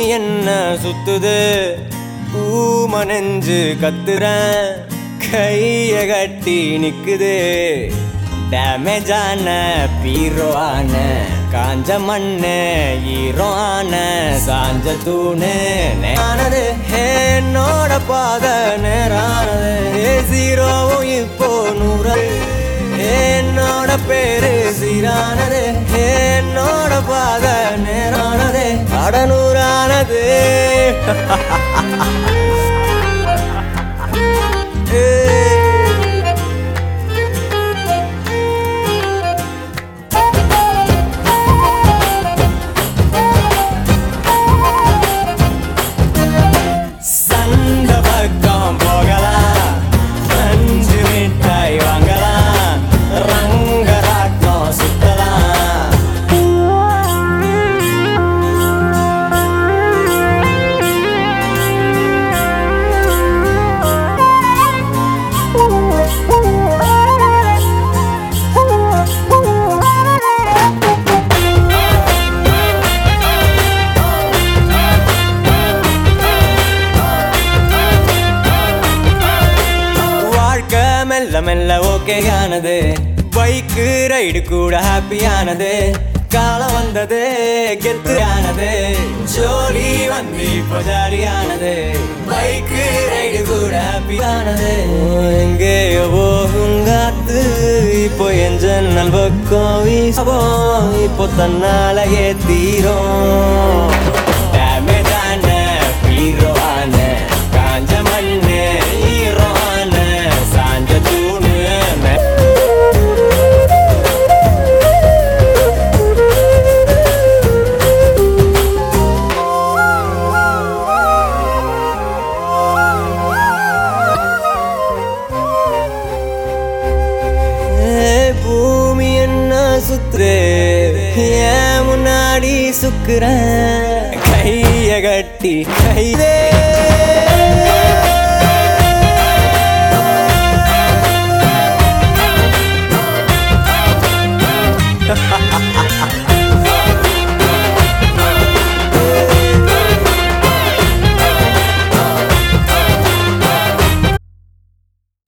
என்ன சுத்துது பூம நெஞ்சு கத்துறேன் கைய கட்டி நிக்குது டேமேஜ் ஆன பீரோ ஆன காஞ்ச மண்ணு ஈரோ ஆன சாஞ்ச தூணு ஆனது என்னோட பாத நேரானது ஜீரோவும் இப்போ நூறு என்னோட பேரு சீரானது என்னோட பாத நேரானது அடநூறானது சந்த பக்கம் போகலாம் அஞ்சு மிட்டாய் வாங்கலாம் ரங்கராட்டம் சுத்தலாம் வாழ்க்கை மெல்ல மெல்ல ஓகே ஆனது பைக்கு ரைடு கூட ஹாப்பியானது காலம் வந்தது கெத்து ஆனது ஜோலி வந்து இப்போ ஜாலியானது பைக்கு ரைடு கூட ஹாப்பியானது எங்கேயோ போகும் காத்து இப்போ என் ஜன்னல் பக்கம் வீசுவோம் இப்போ தன்னாலேயே தீரும் Damage ஆன, hero ஆன, காஞ்ச மண்ணு hero ஆன, சாஞ்ச தூணு ஏய், பூமி என்ன சுத்துறே ஏன் முன்னாடி சுக்குறேன் கைய கட்டி கைதே